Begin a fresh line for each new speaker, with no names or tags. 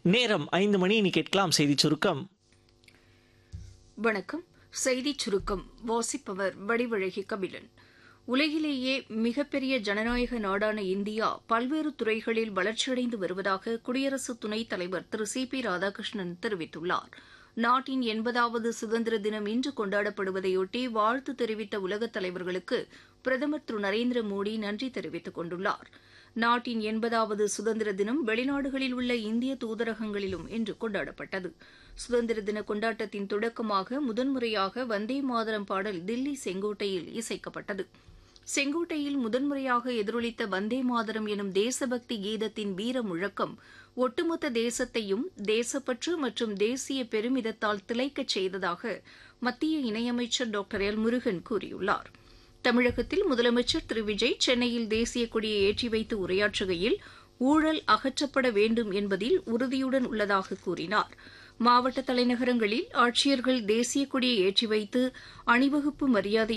நேரம் ஐந்து மணி இனி கேட்கலாம் செய்தி சுருக்கம்
வணக்கம் செய்திச் சுருக்கம் வாசிப்பவர் வடிவழகி கபிலன் உலகிலேயே மிகப்பெரிய ஜனநாயக நாடான இந்தியா பல்வேறு துறைகளில் வளர்ச்சியடைந்து வருவதாக குடியரசு துணைத் தலைவர் திரு சி பி ராதாகிருஷ்ணன் தெரிவித்துள்ளார் நாட்டின் எண்பதாவது சுதந்திர தினம் இன்று கொண்டாடப்படுவதையொட்டி வாழ்த்து தெரிவித்த உலகத் தலைவர்களுக்கு பிரதமர் திரு நரேந்திர மோடி நன்றி தெரிவித்துக் கொண்டுள்ளார் நாட்டின் எண்பதாவது சுதந்திர தினம் வெளிநாடுகளில் உள்ள இந்திய தூதரகங்களிலும் இன்று கொண்டாடப்பட்டது சுதந்திர தின கொண்டாட்டத்தின் தொடக்கமாக முதன்முறையாக வந்தே மாதரம் பாடல் தில்லி செங்கோட்டையில் இசைக்கப்பட்டது செங்கோட்டையில் முதன்முறையாக எதிரொலித்த வந்தே மாதரம் எனும் தேசபக்தி கீதத்தின் வீர முழக்கம் ஒட்டுமொத்த தேசத்தையும் தேசப்பற்று மற்றும் தேசிய பெருமிதத்தால் திளைக்கச் செய்ததாக மத்திய இணையமைச்சர் டாக்டர் எல் முருகன் கூறியுள்ளார் தமிழகத்தில் முதலமைச்சர் திரு விஜய் சென்னையில் தேசிய கொடியை ஏற்றி வைத்து உரையாற்றுகையில் ஊழல் அகற்றப்பட வேண்டும் என்பதில் உறுதியுடன் உள்ளதாக கூறினார் மாவட்ட தலைநகரங்களில் ஆட்சியர்கள் தேசிய கொடியை ஏற்றி வைத்து அணிவகுப்பு மரியாதை